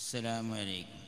السلام عليكم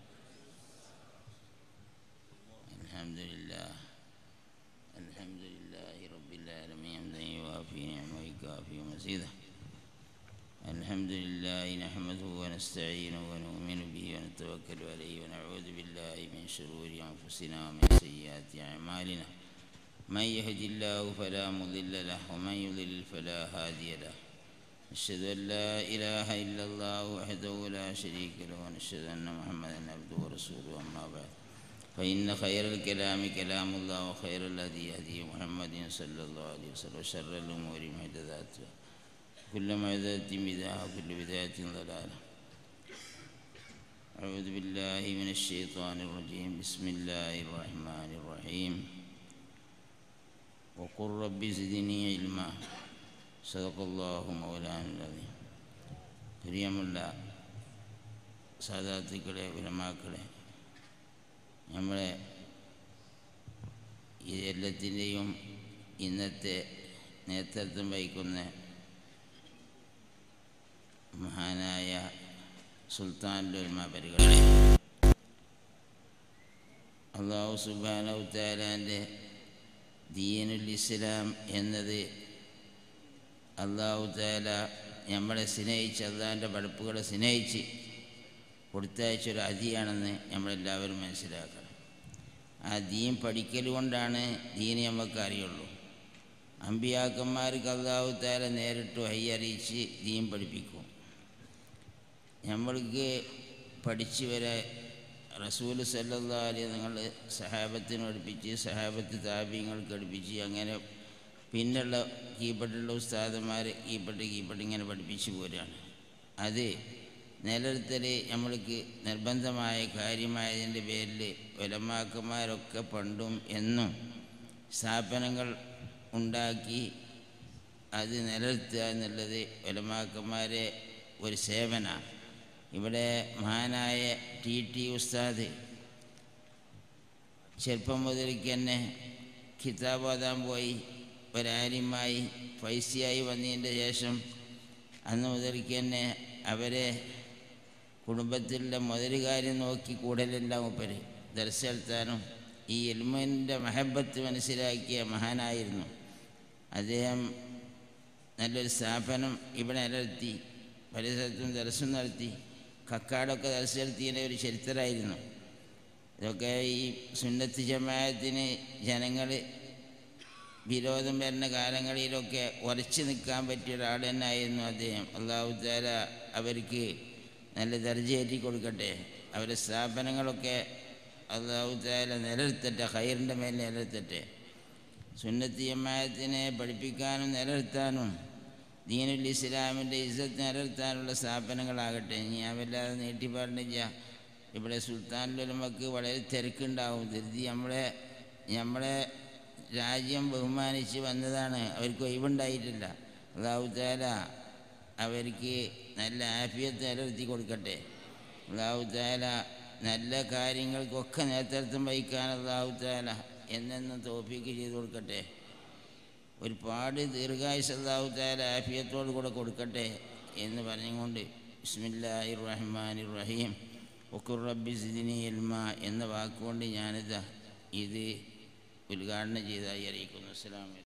الحمد لله الحمد لله رب العالمين حمدا يوافي نعمه ويكافي مزيدا الحمد لله نحمده ونستعينه ونؤمن به ونتوكل عليه ونعوذ بالله من شرور انفسنا ومن سيئات اعمالنا من يهد الله فلا مضل له ومن يضلل فلا هادي له أشهد أن لا إله إلا الله وحده لا شريك له ونشهد أن محمدا عبده ورسوله أما بعد فإن خير الكلام كلام الله وخير الهدي هدي محمد صلى الله عليه وسلم وشر الأمور محدثاتها كل محدثة بدعة وكل بدعة ضلالة أعوذ بالله من الشيطان الرجيم بسم الله الرحمن الرحيم وقل رب زدني علما സദഖല്ലാഹു മൗലാനുള്ളതി പ്രിയമുള്ള സാധാത്തുക്കളെ വിലമാക്കളെ നമ്മളെ ഈ എല്ലാത്തിൻ്റെയും ഇന്നത്തെ നേതൃത്വം വഹിക്കുന്ന മഹാനായ സുൽത്താനുൽമ പരിഗണന അള്ളാഹു സുബാനു താലാൻ്റെ ദീനുൽ ഇസ്ലാം എന്നത് അള്ളാഹു താല നമ്മളെ സ്നേഹിച്ച് അള്ളാഹിൻ്റെ പഠിപ്പുകളെ സ്നേഹിച്ച് കൊടുത്തയച്ചൊരു അതിയാണെന്ന് നമ്മളെല്ലാവരും മനസ്സിലാക്കണം ആ ദീൻ പഠിക്കൽ കൊണ്ടാണ് ദീന് നമുക്ക് അറിയുള്ളൂ അമ്പിയാക്കന്മാർക്ക് അള്ളാഹു താല നേരിട്ട് വയ്യറിയിച്ച് ദീൻ പഠിപ്പിക്കും നമ്മൾക്ക് പഠിച്ചു വരെ റസൂൽ സല്ലാ അലി നിങ്ങൾ സഹാബത്തിന് പഠിപ്പിച്ച് സഹാബത്ത് താപ്യങ്ങൾക്ക് പഠിപ്പിച്ച് അങ്ങനെ പിന്നുള്ള കീപ്പട്ടുള്ള ഉസ്താദന്മാർ കീപ്പട്ട് കീപ്പട്ട് ഇങ്ങനെ പഠിപ്പിച്ചു പോരാണ് അത് നിലനിർത്തൽ നമ്മൾക്ക് നിർബന്ധമായ കാര്യമായതിൻ്റെ പേരിൽ ഒലമാക്കന്മാരൊക്കെ പണ്ടും എന്നും സ്ഥാപനങ്ങൾ ഉണ്ടാക്കി അത് നിലനിർത്തുക എന്നുള്ളത് ഒലമാക്കന്മാരെ ഒരു സേവനമാണ് ഇവിടെ മഹാനായ ടി ടി ഉസ്താദ് ചെറുപ്പം മുതലേക്ക് തന്നെ കിതാബ് ഓതാൻ പോയി ഒരാര്യമായി പൈസയായി വന്നതിൻ്റെ ശേഷം അന്ന് മുതൽക്ക് തന്നെ അവരെ കുടുംബത്തിലുള്ള മുതലുകാര്യം നോക്കി കൂടലെല്ലാം ഉപരി ദർശനത്താനും ഈ എൽമൻ്റെ മഹബത്ത് മനസ്സിലാക്കിയ മഹാനായിരുന്നു അദ്ദേഹം നല്ലൊരു സ്ഥാപനം ഇവിടെ നിലനിർത്തി പല സ്ഥലത്തും ദർശനം നടത്തി കക്കാടൊക്കെ ദർശനം നടത്തിയതിൻ്റെ ഒരു ചരിത്രമായിരുന്നു ഇതൊക്കെ ഈ സുന്നത്ത് ജമായത്തിന് ജനങ്ങൾ വിരോധം വരുന്ന കാലങ്ങളിലൊക്കെ ഉറച്ചു നിൽക്കാൻ പറ്റിയ ഒരാൾ തന്നെയായിരുന്നു അദ്ദേഹം അള്ളാഹു താല അവർക്ക് നല്ല ദർജയേറ്റി കൊടുക്കട്ടെ അവരുടെ സ്ഥാപനങ്ങളൊക്കെ അള്ളാഹു താല നിലനിർത്തട്ടെ ഹൈറിൻ്റെ മേൽ നിലനിർത്തട്ടെ സുന്നത്തി ജമായത്തിനെ പഠിപ്പിക്കാനും നിലനിർത്താനും ദീനുൽ ഇസ്ലാമിൻ്റെ ഇസ്സത്ത് നിലനിർത്താനുള്ള സ്ഥാപനങ്ങളാകട്ടെ ഞാൻ വല്ലാതെ നീട്ടി പറഞ്ഞില്ല ഇവിടെ സുൽത്താനുലമക്ക് വളരെ തിരക്കുണ്ടാവും ധൃതി നമ്മളെ നമ്മളെ രാജ്യം ബഹുമാനിച്ച് വന്നതാണ് അവർക്ക് ഒഴിവുണ്ടായിട്ടില്ല അള്ളാഹു താല അവർക്ക് നല്ല ആഫിയത്ത് നിലനിർത്തി കൊടുക്കട്ടെ അള്ളാഹു താല നല്ല കാര്യങ്ങൾക്കൊക്കെ നേതൃത്വം വഹിക്കാൻ അള്ളാഹു താല എന്നെന്നും തോപ്പിക്ക് ചെയ്ത് കൊടുക്കട്ടെ ഒരുപാട് ദീർഘായുസ് അള്ളാഹു താല ആഫിയത്തോട് കൂടെ കൊടുക്കട്ടെ എന്ന് പറഞ്ഞുകൊണ്ട് ബിസ്മില്ലാഹിർ റഹ്മാനിർ റഹീം ഒക്കുർ റബ്ബി സിദിനി എൽമ എന്ന വാക്കുകൊണ്ട് ഞാനിതാ ഇത് ഉദ്ഘാടനം ചെയ്തതായി അറിയിക്കുന്നു അസ്സലാമു